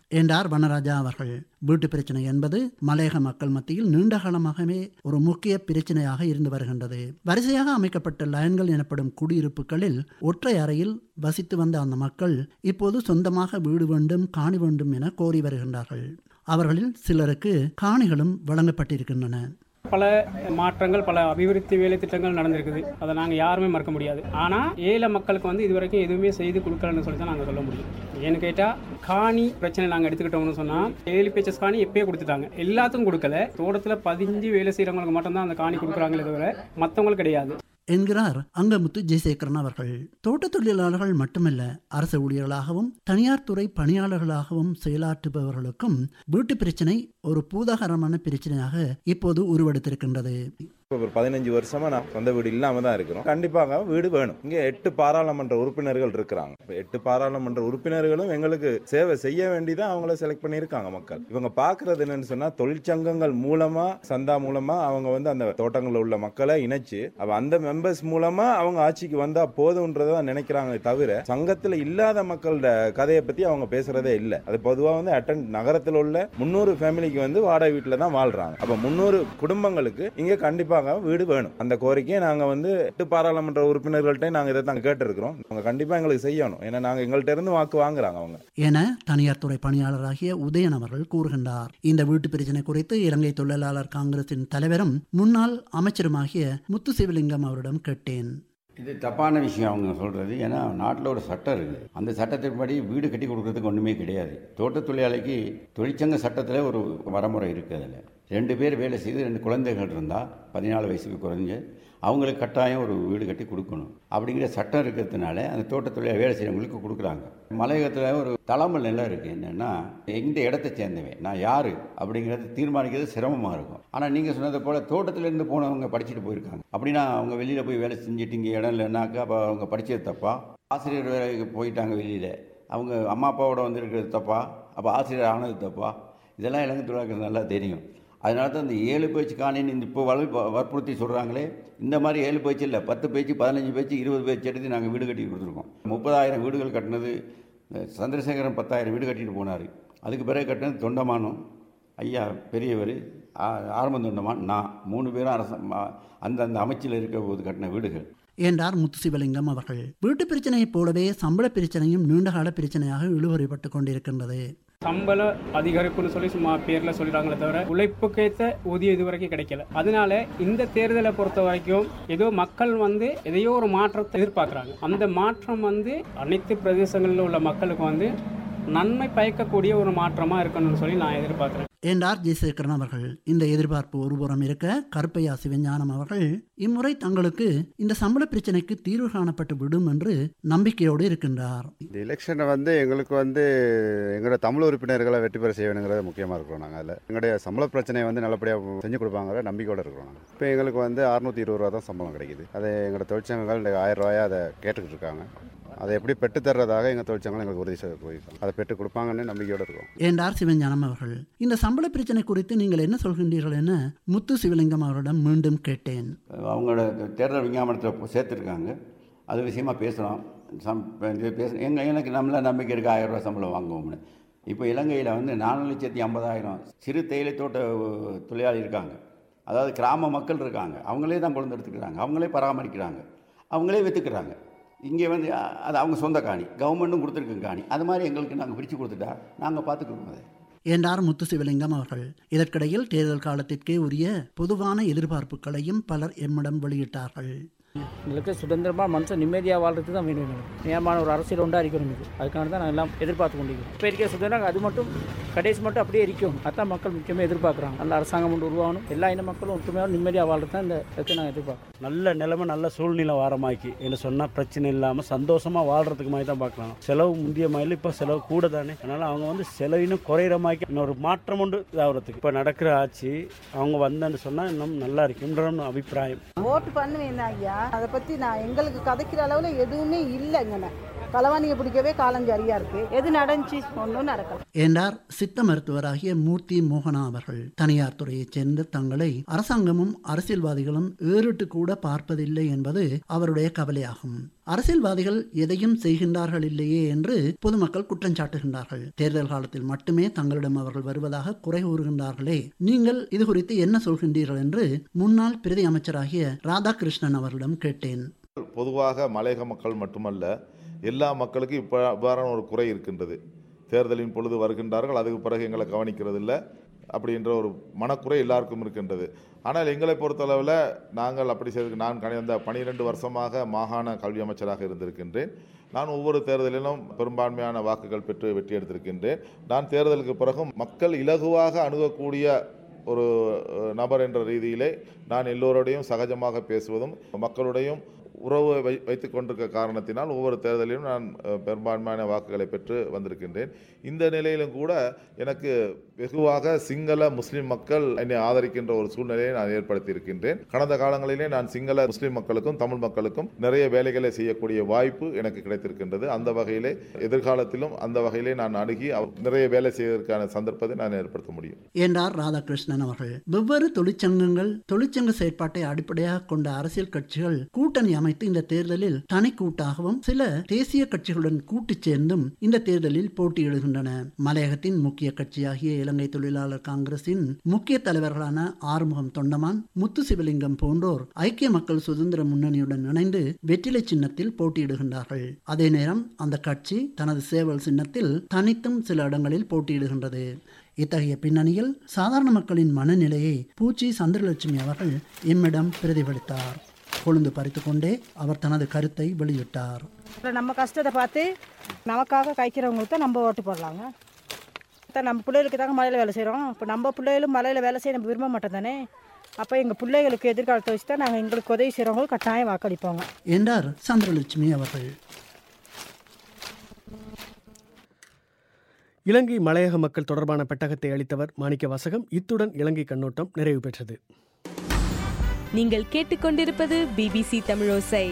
என்றார் வனராஜா அவர்கள் வீட்டு பிரச்சனை என்பது மலையக மக்கள் மத்தியில் நீண்ட காலமாகவே ஒரு முக்கிய பிரச்சனையாக இருந்து வருகின்றது வரிசையாக அமைக்கப்பட்ட லயன்கள் எனப்படும் குடியிருப்புகளில் ஒற்றை அறையில் வசித்து வந்த அந்த மக்கள் இப்போது சொந்தமாக வீடு வேண்டும் காணி வேண்டும் என கோரி வருகின்றார்கள் அவர்களில் சிலருக்கு காணிகளும் வழங்கப்பட்டிருக்கின்றன பல மாற்றங்கள் பல அபிவிருத்தி வேலை திட்டங்கள் நடந்திருக்குது அதை நாங்கள் யாருமே மறக்க முடியாது ஆனால் ஏழை மக்களுக்கு வந்து இது வரைக்கும் எதுவுமே செய்து கொடுக்கலன்னு சொல்லி தான் நாங்கள் சொல்ல முடியும் ஏன்னு கேட்டால் காணி பிரச்சனை நாங்கள் எடுத்துக்கிட்டோம்னு சொன்னால் ஏழு பேச்சஸ் காணி எப்பயே கொடுத்துட்டாங்க எல்லாத்துக்கும் கொடுக்கல தோட்டத்தில் பதிஞ்சு வேலை செய்கிறவங்களுக்கு மட்டும்தான் அந்த காணி கொடுக்குறாங்களே தவிர மற்றவங்களுக்கு கிடையாது என்கிறார் அங்கமுத்து ஜெயசேகரன் அவர்கள் தோட்ட தொழிலாளர்கள் மட்டுமல்ல அரசு ஊழியர்களாகவும் தனியார் துறை பணியாளர்களாகவும் செயலாற்றுபவர்களுக்கும் வீட்டு பிரச்சனை ஒரு பூதாகரமான பிரச்சனையாக இப்போது உருவெடுத்திருக்கின்றது இப்போ ஒரு பதினஞ்சு வருஷமா நான் சொந்த வீடு இல்லாம தான் இருக்கிறோம் கண்டிப்பாக வீடு வேணும் இங்க எட்டு பாராளுமன்ற உறுப்பினர்கள் இருக்கிறாங்க இப்ப எட்டு பாராளுமன்ற உறுப்பினர்களும் எங்களுக்கு சேவை செய்ய வேண்டிதான் அவங்கள செலக்ட் பண்ணியிருக்காங்க மக்கள் இவங்க பாக்குறது என்னன்னு சொன்னா தொழிற்சங்கங்கள் மூலமா சந்தா மூலமா அவங்க வந்து அந்த தோட்டங்களில் உள்ள மக்களை இணைச்சு அப்ப அந்த மெம்பர்ஸ் மூலமா அவங்க ஆட்சிக்கு வந்தா போதும்ன்றத நினைக்கிறாங்க தவிர சங்கத்துல இல்லாத மக்களோட கதையை பத்தி அவங்க பேசுறதே இல்லை அது பொதுவா வந்து அட்டன் நகரத்தில் உள்ள முன்னூறு ஃபேமிலிக்கு வந்து வாடகை வீட்டில் தான் வாழ்றாங்க அப்ப முன்னூறு குடும்பங்களுக்கு இங்க கண்டிப்பாக வீடு வேணும் அந்த கோரிக்கையை நாங்க வந்து எட்டு பாராளுமன்ற உறுப்பினர்கள்ட்ட நாங்க இதை தான் கேட்டிருக்கிறோம் அவங்க கண்டிப்பா எங்களுக்கு செய்யணும் ஏன்னா நாங்க எங்கள்கிட்ட இருந்து வாக்கு வாங்குறாங்க அவங்க என தனியார் துறை பணியாளராகிய உதயன் அவர்கள் கூறுகின்றார் இந்த வீட்டு பிரச்சனை குறித்து இலங்கை தொழிலாளர் காங்கிரசின் தலைவரும் முன்னாள் அமைச்சருமாகிய முத்து சிவலிங்கம் அவரிடம் கேட்டேன் இது தப்பான விஷயம் அவங்க சொல்கிறது ஏன்னா நாட்டில் ஒரு சட்டம் இருக்குது அந்த சட்டத்தின்படி வீடு கட்டி கொடுக்கறதுக்கு ஒன்றுமே கிடையாது தோட்டத் தொழிலாளிக்கு தொழிற்சங்க சட்டத்தில் ஒரு வரமுறை இருக்குது அதில் ரெண்டு பேர் வேலை செய்து ரெண்டு குழந்தைகள் இருந்தால் பதினாலு வயசுக்கு குறைஞ்ச அவங்களுக்கு கட்டாயம் ஒரு வீடு கட்டி கொடுக்கணும் அப்படிங்கிற சட்டம் இருக்கிறதுனால அந்த தோட்டத் தொழிலாளி வேலை செய்கிறவங்களுக்கு கொடுக்குறாங்க மலையகத்தில் ஒரு தலைமை நிலம் இருக்குது என்னென்னா எந்த இடத்தை சேர்ந்தவன் நான் யார் அப்படிங்கிறத தீர்மானிக்கிறது சிரமமாக இருக்கும் ஆனால் நீங்கள் சொன்னதை போல் தோட்டத்திலேருந்து போனவங்க படிச்சுட்டு போயிருக்காங்க அப்படின்னா அவங்க வெளியில் போய் வேலை செஞ்சுட்டு இங்கே இடம் இல்லைனாக்கா அப்போ அவங்க படித்தது தப்பா ஆசிரியர் வேலைக்கு போயிட்டாங்க வெளியில் அவங்க அம்மா அப்பாவோட வந்திருக்கிறது தப்பா அப்போ ஆசிரியர் ஆனது தப்பா இதெல்லாம் இலங்கை தொழிலாளர்கள் நல்லா தெரியும் அதனால தான் இந்த ஏழு பேச்சு காணின்னு இந்த இப்போ வலு வற்புறுத்தி சொல்கிறாங்களே இந்த மாதிரி ஏழு பேச்சு இல்லை பத்து பேச்சு பதினஞ்சு பேச்சு இருபது பேச்சு எடுத்து நாங்கள் வீடு கட்டி கொடுத்துருக்கோம் முப்பதாயிரம் வீடுகள் கட்டினது சந்திரசேகரன் பத்தாயிரம் வீடு கட்டிட்டு போனார் அதுக்கு பிறகு கட்டினது தொண்டமானும் ஐயா பெரியவர் ஆரம்ப தொண்டமான் நான் மூணு பேரும் அரச அந்தந்த அமைச்சில் இருக்கிற போது கட்டின வீடுகள் என்றார் முத்துசிவலிங்கம் அவர்கள் வீட்டு பிரச்சனையைப் போலவே சம்பள பிரச்சனையும் நீண்டகால பிரச்சனையாக இழுவறிப்பட்டு கொண்டிருக்கின்றது சம்பள அதிகரிப்புன்னு சொல்லி சும்மா பேரில் சொல்லிடுறாங்களே தவிர உழைப்புக்கேற்ற ஊதியம் இது வரைக்கும் கிடைக்கல அதனால இந்த தேர்தலை பொறுத்த வரைக்கும் ஏதோ மக்கள் வந்து எதையோ ஒரு மாற்றத்தை எதிர்பார்க்குறாங்க அந்த மாற்றம் வந்து அனைத்து பிரதேசங்களில் உள்ள மக்களுக்கு வந்து நன்மை பயக்கக்கூடிய ஒரு மாற்றமாக இருக்கணும்னு சொல்லி நான் எதிர்பார்க்குறேன் என்றார் ஜெயசேகரன் அவர்கள் இந்த எதிர்பார்ப்பு ஒருபுறம் இருக்க கருப்பையா சிவஞானம் அவர்கள் இம்முறை தங்களுக்கு இந்த சம்பள பிரச்சனைக்கு தீர்வு காணப்பட்டு விடும் என்று நம்பிக்கையோடு இருக்கின்றார் இந்த எலெக்ஷனை வந்து எங்களுக்கு வந்து எங்களோட தமிழ் உறுப்பினர்களை வெற்றி பெற செய்யணுங்கிறது முக்கியமாக இருக்கிறோம் நாங்கள் அதில் எங்களுடைய சம்பள பிரச்சனையை வந்து நல்லபடியாக செஞ்சு கொடுப்பாங்கிற நம்பிக்கையோடு இருக்கிறோம் நாங்கள் இப்போ எங்களுக்கு வந்து அறுநூத்தி இருபது ரூபா தான் சம்பளம் கிடைக்குது அதை எங்களோட தொழிற்சங்கங்கள் இந்த ஆயிரம் ரூபாயா அதை கேட்டுக்கிட்டு இருக்காங்க அதை எப்படி பெற்று தர்றதாக எங்கள் தொழிற்சங்கம் எங்களுக்கு உறுதி செய்து போயிருக்கோம் அதை பெற்று கொடுப்பாங்கன்னு நம்பிக்கையோடு இருக்கோம் என்றார் சிவஞானம் அவர்கள் இந்த சம்பள பிரச்சனை குறித்து நீங்கள் என்ன சொல்கின்றீர்கள் என முத்து சிவலிங்கம் அவரிடம் மீண்டும் கேட்டேன் அவங்களோட தேர்தல் விஞ்ஞாபனத்தில் சேர்த்துருக்காங்க அது விஷயமா பேசுகிறோம் சம் இது பேச எங்கள் எனக்கு நம்மள நம்பிக்கை இருக்குது ஆயிரம் ரூபா சம்பளம் வாங்குவோம்னு இப்போ இலங்கையில் வந்து நாலு லட்சத்தி ஐம்பதாயிரம் சிறு தேயிலை தோட்ட தொழிலாளி இருக்காங்க அதாவது கிராம மக்கள் இருக்காங்க அவங்களே தான் கொண்டு எடுத்துக்கிறாங்க அவங்களே பராமரிக்கிறாங்க அவங்களே விற்றுக்கிறாங்க இங்கே வந்து அது அவங்க சொந்த காணி கவர்மெண்ட்டும் கொடுத்துருக்கு காணி அது மாதிரி எங்களுக்கு நாங்கள் பிரித்து கொடுத்துட்டா நாங்கள் பார்த்துக்குறோம் அதை என்றார் முத்து சிவலிங்கம் அவர்கள் இதற்கிடையில் தேர்தல் காலத்திற்கே உரிய பொதுவான எதிர்பார்ப்புகளையும் பலர் எம்மிடம் வெளியிட்டார்கள் எங்களுக்கு சுதந்திரமாக மனுஷன் நிம்மதியாக வாழ்றது தான் வேணும் எங்களுக்கு நியமான ஒரு அரசியல் ஒன்றா இருக்கணும் இது அதுக்கான தான் நாங்கள் எல்லாம் எதிர்பார்த்து கொண்டிருக்கோம் இப்போ இருக்க சுதந்திரம் அது மட்டும் கடைசி மட்டும் அப்படியே இருக்கும் அதான் மக்கள் முக்கியமாக எதிர்பார்க்குறாங்க நல்ல அரசாங்கம் ஒன்று உருவாகணும் எல்லா இன மக்களும் ஒற்றுமையாக நிம்மதியாக வாழ்றது தான் இந்த இதுக்கு நாங்கள் எதிர்பார்க்குறோம் நல்ல நிலைமை நல்ல சூழ்நிலை வாரமாக்கி என்ன சொன்னால் பிரச்சனை இல்லாமல் சந்தோஷமாக வாழ்றதுக்கு மாதிரி தான் பார்க்கலாம் செலவு முந்திய மாதிரி இப்போ செலவு கூட தானே அதனால் அவங்க வந்து செலவினும் குறையிற மாதிரி இன்னொரு மாற்றம் உண்டு இதாகிறதுக்கு இப்போ நடக்கிற ஆட்சி அவங்க வந்தேன்னு சொன்னால் இன்னும் நல்லா இருக்குன்ற அபிப்பிராயம் ஓட்டு பண்ணுவேன் ஐயா அதை பற்றி நான் எங்களுக்கு கதைக்கிற அளவில் எதுவுமே இல்லைங்கண்ணே களவாணியை பிடிக்கவே காலம் சரியா இருக்கு எது நடந்துச்சு ஒன்றும் நடக்கல என்றார் சித்த மருத்துவராகிய மூர்த்தி மோகனா அவர்கள் தனியார் துறையைச் சேர்ந்த தங்களை அரசாங்கமும் அரசியல்வாதிகளும் ஏறிட்டு கூட பார்ப்பதில்லை என்பது அவருடைய கவலையாகும் அரசியல்வாதிகள் எதையும் செய்கின்றார்கள் இல்லையே என்று பொதுமக்கள் குற்றம் சாட்டுகின்றார்கள் தேர்தல் காலத்தில் மட்டுமே தங்களிடம் அவர்கள் வருவதாக குறை கூறுகின்றார்களே நீங்கள் இது குறித்து என்ன சொல்கின்றீர்கள் என்று முன்னாள் பிரதி அமைச்சராகிய ராதாகிருஷ்ணன் அவர்களிடம் கேட்டேன் பொதுவாக மலையக மக்கள் மட்டுமல்ல எல்லா மக்களுக்கும் இப்போ இவ்வாறான ஒரு குறை இருக்கின்றது தேர்தலின் பொழுது வருகின்றார்கள் அதுக்கு பிறகு எங்களை கவனிக்கிறதில்ல அப்படின்ற ஒரு மனக்குறை எல்லாருக்கும் இருக்கின்றது ஆனால் எங்களை பொறுத்தளவில் நாங்கள் அப்படி செய்து நான் கடந்த பனிரெண்டு வருஷமாக மாகாண கல்வி அமைச்சராக இருந்திருக்கின்றேன் நான் ஒவ்வொரு தேர்தலிலும் பெரும்பான்மையான வாக்குகள் பெற்று வெற்றி எடுத்திருக்கின்றேன் நான் தேர்தலுக்கு பிறகும் மக்கள் இலகுவாக அணுகக்கூடிய ஒரு அஹ், நபர் என்ற ரீதியிலே நான் எல்லோரோடையும் சகஜமாக பேசுவதும் மக்களுடையும் உறவு வை வைத்து கொண்டிருக்க காரணத்தினால் ஒவ்வொரு தேர்தலிலும் நான் அஹ், பெரும்பான்மையான வாக்குகளை பெற்று வந்திருக்கின்றேன் இந்த நிலையிலும் கூட எனக்கு வெகுவாக சிங்கள முஸ்லிம் மக்கள் என்னை ஆதரிக்கின்ற ஒரு சூழ்நிலையை நான் ஏற்படுத்தி இருக்கின்றேன் கடந்த காலங்களிலே நான் சிங்கள முஸ்லிம் மக்களுக்கும் தமிழ் மக்களுக்கும் நிறைய வேலைகளை செய்யக்கூடிய வாய்ப்பு எனக்கு கிடைத்திருக்கின்றது அந்த வகையிலே எதிர்காலத்திலும் அந்த வகையிலே நான் அணுகி அவ- நிறைய வேலை செய்வதற்கான சந்தர்ப்பத்தை நான் ஏற்படுத்த முடியும் என்றார் ராதாகிருஷ்ணன் அவர்கள் வெவ்வேறு தொழிற்சங்கங்கள் தொழிற்சங்க செயற்பாட்டை அடிப்படையாக கொண்ட அரசியல் கட்சிகள் கூட்டணி அமைத்து இந்த தேர்தலில் தனி கூட்டாகவும் சில தேசிய கட்சிகளுடன் கூட்டுச் சேர்ந்தும் இந்த தேர்தலில் போட்டியிடுகின்றன மலையகத்தின் முக்கிய கட்சியாகிய இலங்கை தொழிலாளர் காங்கிரசின் முக்கிய தலைவர்களான ஆறுமுகம் தொண்டமான் முத்து சிவலிங்கம் போன்றோர் ஐக்கிய மக்கள் சுதந்திர முன்னணியுடன் இணைந்து வெற்றிலை சின்னத்தில் போட்டியிடுகின்றார்கள் அதே நேரம் அந்த கட்சி தனது சேவல் சின்னத்தில் தனித்தும் சில இடங்களில் போட்டியிடுகின்றது இத்தகைய பின்னணியில் சாதாரண மக்களின் மனநிலையை பூச்சி சந்திரலட்சுமி அவர்கள் எம்மிடம் பிரதிபலித்தார் கொழுந்து பறித்துக்கொண்டே அவர் தனது கருத்தை வெளியிட்டார் அப்புறம் நம்ம கஷ்டத்தை பார்த்து நமக்காக கைக்கிறவங்களுக்கு தான் நம்ம ஓட்டு போடலாங்க தான் நம்ம பிள்ளைகளுக்கு தாங்க மலையில் வேலை செய்கிறோம் இப்போ நம்ம பிள்ளைகளும் மலையில் வேலை செய்ய நம்ம விரும்ப மாட்டோம் தானே அப்போ எங்கள் பிள்ளைகளுக்கு எதிர்காலத்தை வச்சு தான் நாங்கள் எங்களுக்கு உதவி செய்கிறவங்களுக்கு கட்டாயம் வாக்களிப்போங்க என்றார் சந்திரலட்சுமி அவர்கள் இலங்கை மலையக மக்கள் தொடர்பான பெட்டகத்தை அளித்தவர் மாணிக்க வாசகம் இத்துடன் இலங்கை கண்ணோட்டம் நிறைவு பெற்றது நீங்கள் கேட்டுக்கொண்டிருப்பது பிபிசி தமிழோசை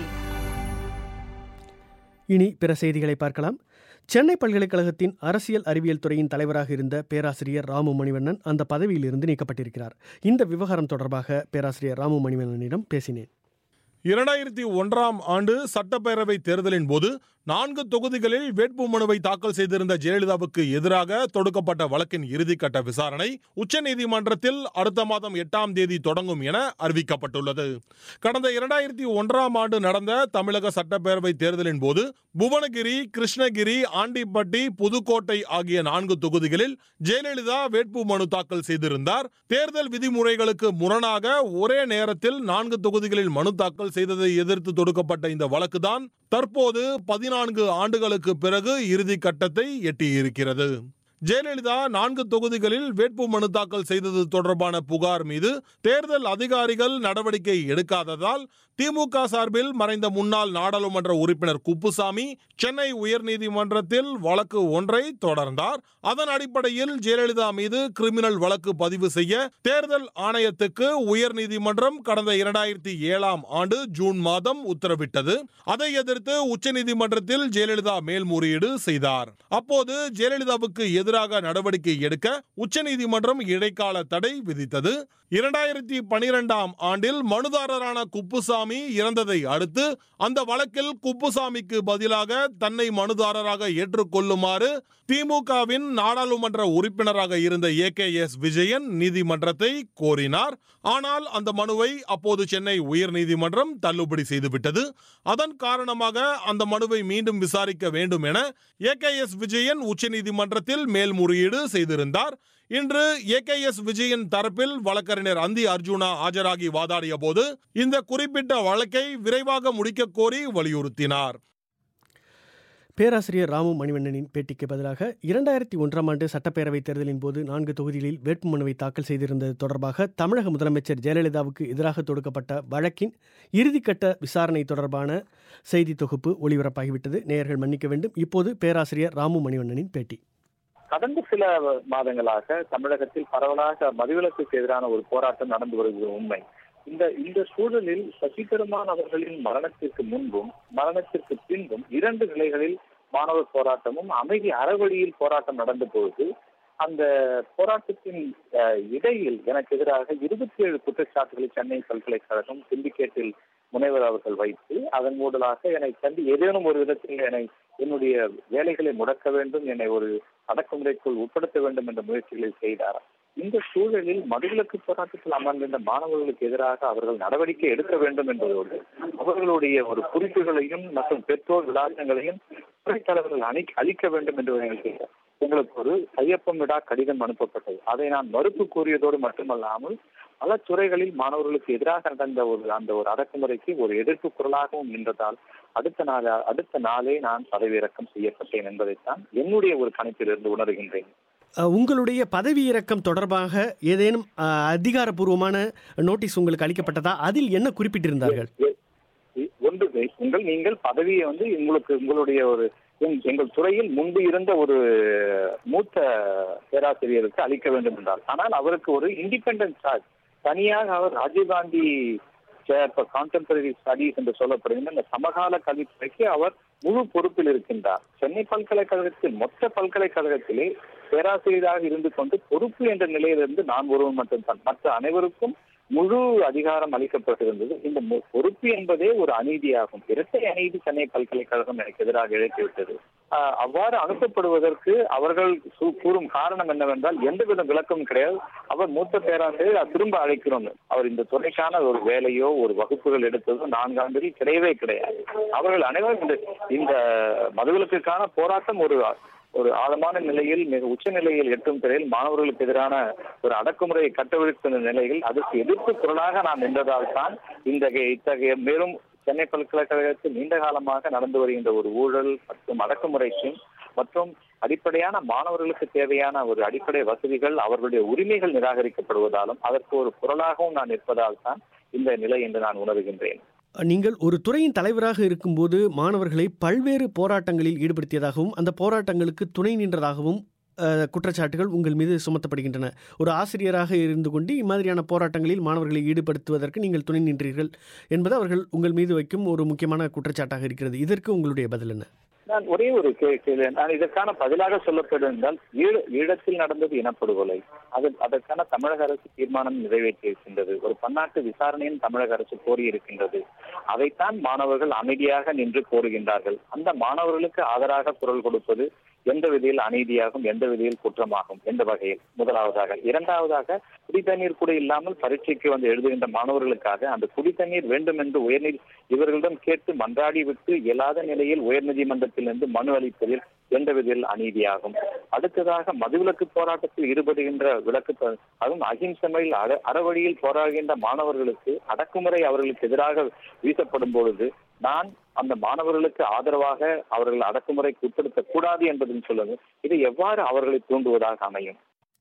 இனி பிற செய்திகளை பார்க்கலாம் சென்னை பல்கலைக்கழகத்தின் அரசியல் அறிவியல் துறையின் தலைவராக இருந்த பேராசிரியர் ராமு மணிவண்ணன் அந்த பதவியிலிருந்து நீக்கப்பட்டிருக்கிறார் இந்த விவகாரம் தொடர்பாக பேராசிரியர் ராமு மணிவண்ணனிடம் பேசினேன் இரண்டாயிரத்தி ஒன்றாம் ஆண்டு சட்டப்பேரவை தேர்தலின் போது நான்கு தொகுதிகளில் வேட்புமனுவை தாக்கல் செய்திருந்த ஜெயலலிதாவுக்கு எதிராக தொடுக்கப்பட்ட வழக்கின் இறுதிக்கட்ட விசாரணை உச்சநீதிமன்றத்தில் அடுத்த மாதம் எட்டாம் தேதி தொடங்கும் என அறிவிக்கப்பட்டுள்ளது கடந்த இரண்டாயிரத்தி ஒன்றாம் ஆண்டு நடந்த தமிழக சட்டப்பேரவை தேர்தலின் போது புவனகிரி கிருஷ்ணகிரி ஆண்டிப்பட்டி புதுக்கோட்டை ஆகிய நான்கு தொகுதிகளில் ஜெயலலிதா வேட்புமனு தாக்கல் செய்திருந்தார் தேர்தல் விதிமுறைகளுக்கு முரணாக ஒரே நேரத்தில் நான்கு தொகுதிகளில் மனு தாக்கல் செய்ததை எதிர்த்து தொடுக்கப்பட்ட இந்த வழக்குதான் தற்போது பதினான்கு ஆண்டுகளுக்கு பிறகு இறுதி கட்டத்தை எட்டியிருக்கிறது ஜெயலலிதா நான்கு தொகுதிகளில் வேட்புமனு தாக்கல் செய்தது தொடர்பான புகார் மீது தேர்தல் அதிகாரிகள் நடவடிக்கை எடுக்காததால் திமுக சார்பில் மறைந்த முன்னாள் நாடாளுமன்ற உறுப்பினர் குப்புசாமி சென்னை உயர்நீதிமன்றத்தில் வழக்கு ஒன்றை தொடர்ந்தார் அதன் அடிப்படையில் ஜெயலலிதா மீது கிரிமினல் வழக்கு பதிவு செய்ய தேர்தல் ஆணையத்துக்கு உயர்நீதிமன்றம் கடந்த இரண்டாயிரத்தி ஏழாம் ஆண்டு ஜூன் மாதம் உத்தரவிட்டது அதை எதிர்த்து உச்சநீதிமன்றத்தில் ஜெயலலிதா மேல்முறையீடு செய்தார் அப்போது ஜெயலலிதாவுக்கு எதிராக நடவடிக்கை எடுக்க உச்சநீதிமன்றம் இடைக்கால தடை விதித்தது இரண்டாயிரத்தி பனிரெண்டாம் ஆண்டில் மனுதாரரான குப்புசாமி இறந்ததை அடுத்து அந்த வழக்கில் குப்புசாமிக்கு பதிலாக தன்னை மனுதாரராக ஏற்றுக்கொள்ளுமாறு திமுகவின் நாடாளுமன்ற உறுப்பினராக இருந்த ஏ கே எஸ் விஜயன் நீதிமன்றத்தை கோரினார் ஆனால் அந்த மனுவை அப்போது சென்னை உயர்நீதிமன்றம் தள்ளுபடி செய்துவிட்டது அதன் காரணமாக அந்த மனுவை மீண்டும் விசாரிக்க வேண்டும் என ஏ கே எஸ் விஜயன் உச்சநீதிமன்றத்தில் மேல்முறையீடு செய்திருந்தார் இன்று ஏகேஎஸ் விஜயன் தரப்பில் வழக்கறிஞர் அந்தி அர்ஜுனா ஆஜராகி வாதாடிய போது இந்த குறிப்பிட்ட வழக்கை விரைவாக முடிக்க கோரி வலியுறுத்தினார் பேராசிரியர் ராமு மணிவண்ணனின் பேட்டிக்கு பதிலாக இரண்டாயிரத்தி ஒன்றாம் ஆண்டு சட்டப்பேரவைத் தேர்தலின் போது நான்கு தொகுதிகளில் வேட்புமனுவை தாக்கல் செய்திருந்தது தொடர்பாக தமிழக முதலமைச்சர் ஜெயலலிதாவுக்கு எதிராக தொடுக்கப்பட்ட வழக்கின் இறுதிக்கட்ட விசாரணை தொடர்பான செய்தி தொகுப்பு ஒளிபரப்பாகிவிட்டது நேயர்கள் மன்னிக்க வேண்டும் இப்போது பேராசிரியர் ராமு மணிவண்ணனின் பேட்டி கடந்த சில மாதங்களாக தமிழகத்தில் பரவலாக மதுவிலக்குக்கு எதிரான ஒரு போராட்டம் நடந்து வருகிறது உண்மை இந்த இந்த சூழலில் சசிபெருமான் அவர்களின் மரணத்திற்கு முன்பும் மரணத்திற்கு பின்பும் இரண்டு நிலைகளில் மாணவர் போராட்டமும் அமைதி அறவழியில் போராட்டம் நடந்த பொழுது அந்த போராட்டத்தின் அஹ், இடையில் எனக்கு எதிராக இருபத்தி ஏழு குற்றச்சாட்டுகளை சென்னை பல்கலைக்கழகம் சிண்டிகேட்டில் முனைவர் அவர்கள் வைத்து அதன் மூலமாக என்னை கண்டு ஏதேனும் ஒரு விதத்தில் என்னை என்னுடைய வேலைகளை முடக்க வேண்டும் என்னை ஒரு அடக்குமுறைக்குள் உட்படுத்த வேண்டும் என்ற முயற்சிகளை செய்தார் இந்த சூழலில் மதுவிலக்கு போராட்டத்தில் அமர்ந்திருந்த மாணவர்களுக்கு எதிராக அவர்கள் நடவடிக்கை எடுக்க வேண்டும் என்பதோடு அவர்களுடைய ஒரு குறிப்புகளையும் மற்றும் பெற்றோர் விளாசங்களையும் துறைத் தலைவர்கள் அணி அளிக்க வேண்டும் என்று எங்களுக்கு உங்களுக்கு ஒரு கையொப்பமிடா கடிதம் அனுப்பப்பட்டது அதை நான் மறுப்பு கூறியதோடு மட்டுமல்லாமல் பல துறைகளில் மாணவர்களுக்கு எதிராக நடந்த ஒரு அந்த ஒரு அடக்குமுறைக்கு ஒரு எதிர்ப்பு குரலாகவும் நின்றதால் அடுத்த நாள் அடுத்த நாளே நான் பதவியிறக்கம் செய்யப்பட்டேன் என்பதைத்தான் என்னுடைய ஒரு கணிப்பிலிருந்து உணர்கின்றேன் அஹ், உங்களுடைய பதவி இறக்கம் தொடர்பாக ஏதேனும் அஹ், அதிகாரப்பூர்வமான நோட்டீஸ் உங்களுக்கு அளிக்கப்பட்டதா அதில் என்ன குறிப்பிட்டிருந்தார்கள் இ- ஒன்று உங்கள் நீங்கள் பதவியை வந்து உங்களுக்கு உங்களுடைய ஒரு எங்- எங்கள் துறையில் முன்பு இருந்த ஒரு மூத்த பேராசிரியருக்கு அளிக்க வேண்டும் என்றார் ஆனால் அவருக்கு ஒரு இண்டிபெண்டன்ட் சார்ஜ் தனியாக அவர் Rajiv Gandhi chair for contemporary studies என்று சொல்லப்படுகின்ற இந்த சமகால கல்வித்துறைக்கு அவர் முழு பொறுப்பில் இருக்கின்றார் சென்னை பல்கலைக்கழகத்தில் மொத்த பல்கலைக்கழகத்திலே பேராசிரியராக இருந்து கொண்டு பொறுப்பு என்ற நிலையிலிருந்து நான் ஒருவன் மட்டும்தான் மற்ற அனைவருக்கும் முழு அதிகாரம் அளிக்கப்பட்டிருந்தது இந்த மு- பொறுப்பு என்பதே ஒரு அநீதியாகும் இரட்டை அநீதி சென்னை பல்கலைக்கழகம் எனக்கு எதிராக இழைத்துவிட்டது ஆஹ் அவ்வாறு அனுப்பப்படுவதற்கு அவர்கள் சு- கூறும் காரணம் என்னவென்றால் எந்தவித விளக்கமும் கிடையாது அவர் மூத்த பேராசிரியர் அது திரும்ப அழைக்கிறோம் அவர் இந்த துறைக்கான ஒரு வேலையோ ஒரு வகுப்புகள் எடுத்ததோ நான்காண்டில் கிடையவே கிடையாது அவர்கள் அனைவரும் இந்த இந்த மதுவிலக்குக்கான போராட்டம் ஒரு ஒரு ஆழமான நிலையில் மிக உச்ச நிலையில் எட்டும் திரையில் மாணவர்களுக்கு எதிரான ஒரு அடக்குமுறையை கட்டவிழ்த்த நிலையில் அதற்கு எதிர்ப்பு குரலாக நான் நின்றதால் தான் இந்த இத்தகைய மேலும் சென்னை பல்கலைக்கழகத்தில் நீண்ட காலமாக நடந்து வருகின்ற ஒரு ஊழல் மற்றும் அடக்குமுறைக்கும் மற்றும் அடிப்படையான மாணவர்களுக்கு தேவையான ஒரு அடிப்படை வசதிகள் அவர்களுடைய உரிமைகள் நிராகரிக்கப்படுவதாலும் அதற்கு ஒரு குரலாகவும் நான் நிற்பதால் தான் இந்த நிலை என்று நான் உணர்கின்றேன் நீங்கள் ஒரு துறையின் தலைவராக இருக்கும்போது மாணவர்களை பல்வேறு போராட்டங்களில் ஈடுபடுத்தியதாகவும் அந்த போராட்டங்களுக்கு துணை நின்றதாகவும் அஹ், குற்றச்சாட்டுகள் உங்கள் மீது சுமத்தப்படுகின்றன ஒரு ஆசிரியராக இருந்து கொண்டு இம்மாதிரியான போராட்டங்களில் மாணவர்களை ஈடுபடுத்துவதற்கு நீங்கள் துணை நின்றீர்கள் என்பது அவர்கள் உங்கள் மீது வைக்கும் ஒரு முக்கியமான குற்றச்சாட்டாக இருக்கிறது இதற்கு உங்களுடைய பதில் என்ன நான் ஒரே ஒரு கே- கேள்வி நான் இதற்கான பதிலாக சொல்லப்படும் என்றால் ஈழ ஈழத்தில் நடந்தது இனப்படுகொலை அது அதற்கான தமிழக அரசு தீர்மானம் நிறைவேற்றியிருக்கின்றது ஒரு பன்னாட்டு விசாரணையும் தமிழக அரசு கோரியிருக்கின்றது அதைத்தான் மாணவர்கள் அமைதியாக நின்று கோருகின்றார்கள் அந்த மாணவர்களுக்கு ஆதராக குரல் கொடுப்பது எந்த விதியில் அநீதியாகும் எந்த விதியில் குற்றமாகும் எந்த வகையில் முதலாவதாக இரண்டாவதாக குடி தண்ணீர் கூட இல்லாமல் பரீட்சைக்கு வந்து எழுதுகின்ற மாணவர்களுக்காக அந்த குடி தண்ணீர் வேண்டும் என்று உயர்நீதி இவர்களிடம் கேட்டு மன்றாடி விட்டு இயலாத நிலையில் உயர்நீதிமன்றத்திலிருந்து மனு அளிப்பதில் எந்த விதியில் அநீதியாகும் அடுத்ததாக மதுவிலக்கு போராட்டத்தில் ஈடுபடுகின்ற விலக்கு ப- அதுவும் அகிம்சமையில் அற அறவழியில் போராடுகின்ற மாணவர்களுக்கு அடக்குமுறை அவர்களுக்கு எதிராக வீசப்படும் பொழுது நான் அந்த மாணவர்களுக்கு ஆதரவாக அவர்கள் அடக்குமுறைக்கு உட்படுத்தக் கூடாது என்பதும் சொல்லுங்க இது எவ்வாறு அவர்களை தூண்டுவதாக அமையும்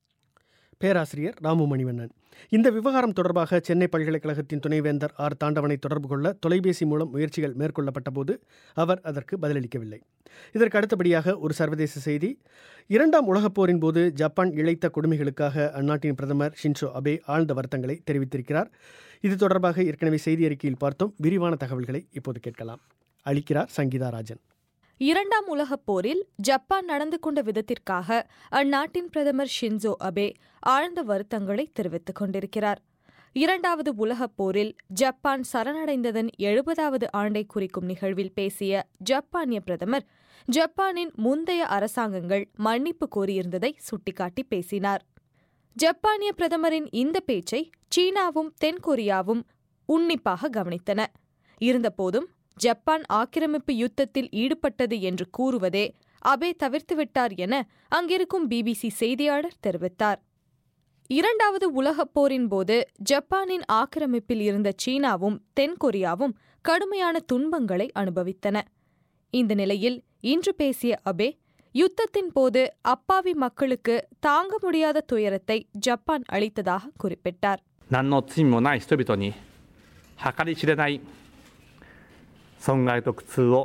பேராசிரியர் ராமு மணிவண்ணன் இந்த விவகாரம் தொடர்பாக சென்னை பல்கலைக்கழகத்தின் துணைவேந்தர் ஆர் தாண்டவனை தொடர்பு கொள்ள தொலைபேசி மூலம் முயற்சிகள் மேற்கொள்ளப்பட்ட போது அவர் அதற்கு பதிலளிக்கவில்லை இதற்கு அடுத்தபடியாக ஒரு சர்வதேச செய்தி இரண்டாம் உலகப் போரின் போது ஜப்பான் இழைத்த கொடுமைகளுக்காக அந்நாட்டின் பிரதமர் ஷின்சோ அபே ஆழ்ந்த வருத்தங்களை தெரிவித்திருக்கிறார் இது தொடர்பாக ஏற்கனவே செய்தி அறிக்கையில் பார்த்தோம் விரிவான தகவல்களை இப்போது கேட்கலாம் அளிக்கிறார் சங்கீதா ராஜன் இரண்டாம் உலகப் போரில் ஜப்பான் நடந்து கொண்ட விதத்திற்காக அந்நாட்டின் பிரதமர் ஷின்சோ அபே ஆழ்ந்த வருத்தங்களை தெரிவித்துக் கொண்டிருக்கிறார் இரண்டாவது உலகப் போரில் ஜப்பான் சரணடைந்ததன் எழுபதாவது ஆண்டை குறிக்கும் நிகழ்வில் பேசிய ஜப்பானிய பிரதமர் ஜப்பானின் முந்தைய அரசாங்கங்கள் மன்னிப்பு கோரியிருந்ததை சுட்டிக்காட்டி பேசினார் ஜப்பானிய பிரதமரின் இந்த பேச்சை சீனாவும் தென்கொரியாவும் உன்னிப்பாக கவனித்தன இருந்தபோதும் ஜப்பான் ஆக்கிரமிப்பு யுத்தத்தில் ஈடுபட்டது என்று கூறுவதே அபே தவிர்த்துவிட்டார் என அங்கிருக்கும் பிபிசி செய்தியாளர் தெரிவித்தார் இரண்டாவது உலகப் போரின் போது ஜப்பானின் ஆக்கிரமிப்பில் இருந்த சீனாவும் தென்கொரியாவும் கடுமையான துன்பங்களை அனுபவித்தன இந்த நிலையில் இன்று பேசிய அபே யுத்தத்தின் போது அப்பாவி மக்களுக்கு தாங்க முடியாத துயரத்தை ஜப்பான் அளித்ததாக குறிப்பிட்டார் 何の罪もない人々に計り知れない損害と苦痛を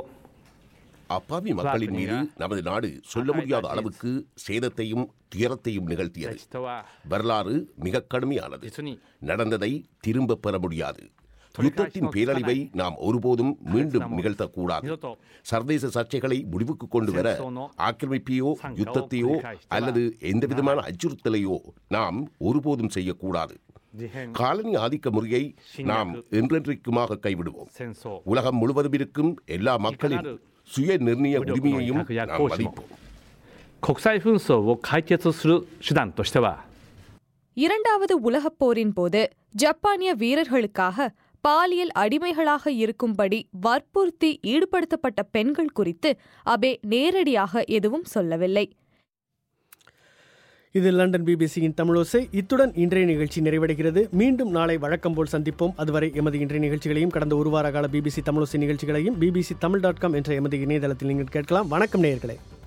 அப்பாவி மக்களின் மீது நமது நாடு சொல்ல முடியாத அளவுக்கு சேதத்தையும் துயரத்தையும் நிகழ்த்தியது வரலாறு மிக கடுமையானது நடந்ததை திரும்ப பெற முடியாது யுத்தத்தின் பேரழிவை நாம் ஒருபோதும் மீண்டும் நிகழ்த்தக்கூடாது சர்வதேச சர்ச்சைகளை முடிவுக்கு கொண்டு வர ஆக்கிரமிப்பையோ யுத்தத்தையோ அல்லது எந்தவிதமான அச்சுறுத்தலையோ நாம் ஒருபோதும் செய்யக்கூடாது காலனி ஆதிக்க முறையை நாம் என்றென்றைக்குமாக கைவிடுவோம் உலகம் முழுவதும் இருக்கும் எல்லா மக்களின் சுய நிர்ணய உரிமையையும் நாம் மதிப்போம் 国際紛争を解決する手段としては இரண்டாவது உலகப் போரின் போது ஜப்பானிய வீரர்களுக்காக பாலியல் அடிமைகளாக இருக்கும்படி வற்புறுத்தி ஈடுபடுத்தப்பட்ட பெண்கள் குறித்து அபே நேரடியாக எதுவும் சொல்லவில்லை இது லண்டன் பிபிசியின் தமிழோசை இத்துடன் இன்றைய நிகழ்ச்சி நிறைவடைகிறது மீண்டும் நாளை வழக்கம் போல் சந்திப்போம் அதுவரை எமது இன்றைய நிகழ்ச்சிகளையும் கடந்த ஒரு வார கால பிபிசி தமிழோசை நிகழ்ச்சிகளையும் பிபிசி தமிழ் டாட் காம் என்ற எமது இணையதளத்தில் நீங்கள் கேட்கலாம் வணக்கம் நேயர்களே